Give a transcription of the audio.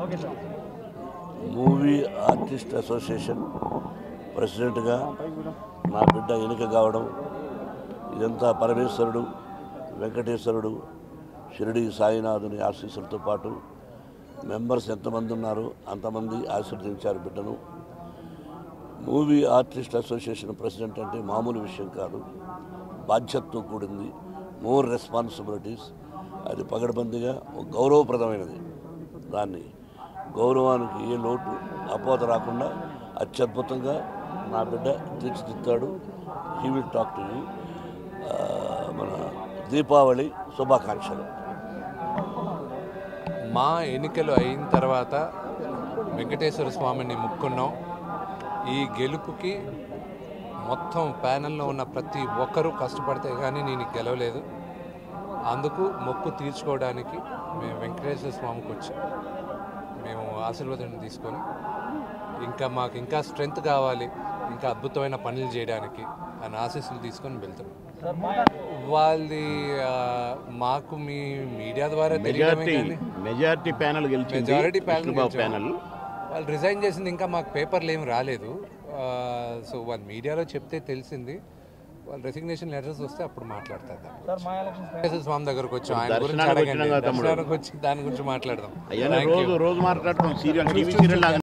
Movie artist association ప్రెసిడెంట్గా నా బిడ్డ ఎన్నిక కావడం ఇదంతా పరమేశ్వరుడు వెంకటేశ్వరుడు షిరిడి సాయినాథుని ఆశీస్సులతో పాటు మెంబర్స్ ఎంతమంది ఉన్నారో అంతమంది ఆశీర్వదించారు బిడ్డను మూవీ ఆర్టిస్ట్ అసోసియేషన్ ప్రెసిడెంట్ అంటే మామూలు విషయం కాదు బాధ్యతతో కూడింది మోర్ రెస్పాన్సిబిలిటీస్ అది పగడబందిగా ఒక గౌరవప్రదమైనది దాన్ని గౌరవానికి ఏ లోటు అపోత రాకుండా అత్యద్భుతంగా నా బిడ్డ తీర్చిదిద్దాడు he will talk to you మన దీపావళి శుభాకాంక్షలు మా ఎన్నికలు అయిన తర్వాత వెంకటేశ్వర స్వామిని ముక్కున్నాం ఈ గెలుపుకి మొత్తం ప్యానెల్లో ఉన్న ప్రతి ఒక్కరూ కష్టపడితే కానీ నేను గెలవలేదు అందుకు మొక్కు తీర్చుకోవడానికి మేము వెంకటేశ్వర స్వామికి వచ్చాం మేము ఆశీర్వాదం తీసుకొని ఇంకా మాకు ఇంకా స్ట్రెంగ్త్ కావాలి ఇంకా అద్భుతమైన పనులు చేయడానికి ఆయన ఆశీస్సులు తీసుకొని వెళ్తున్నాం వాళ్ళది ఆ, మాకు మీ మీడియా ద్వారా తెలియడమే మెజారిటీ కానీ మెజారిటీ ప్యానల్ గెలిచింది మెజారిటీ ప్యానల్ విష్ణుబాబు గెలిచారు. ప్యానల్ వాళ్ళు రిజైన్ చేసింది ఇంకా మాకు పేపర్లు ఏం రాలేదు ఆ, సో వాళ్ళు మీడియాలో చెప్తే తెలిసింది వాళ్ళు రెసిగ్నేషన్ లెటర్స్ వస్తే అప్పుడు మాట్లాడతారు వెంకటేశ్వర స్వామి దగ్గరకు వచ్చి ఆయన గురించి దర్శనానికి అడగండి వచ్చినాం కదా తమ్ముడు. దర్శనానికి వచ్చి దాని గురించి మాట్లాడదాం అయ్యా Thank you. రోజు రోజు మాట్లాడతాం సీరియల్ టీవీ సీరియల్ లాగా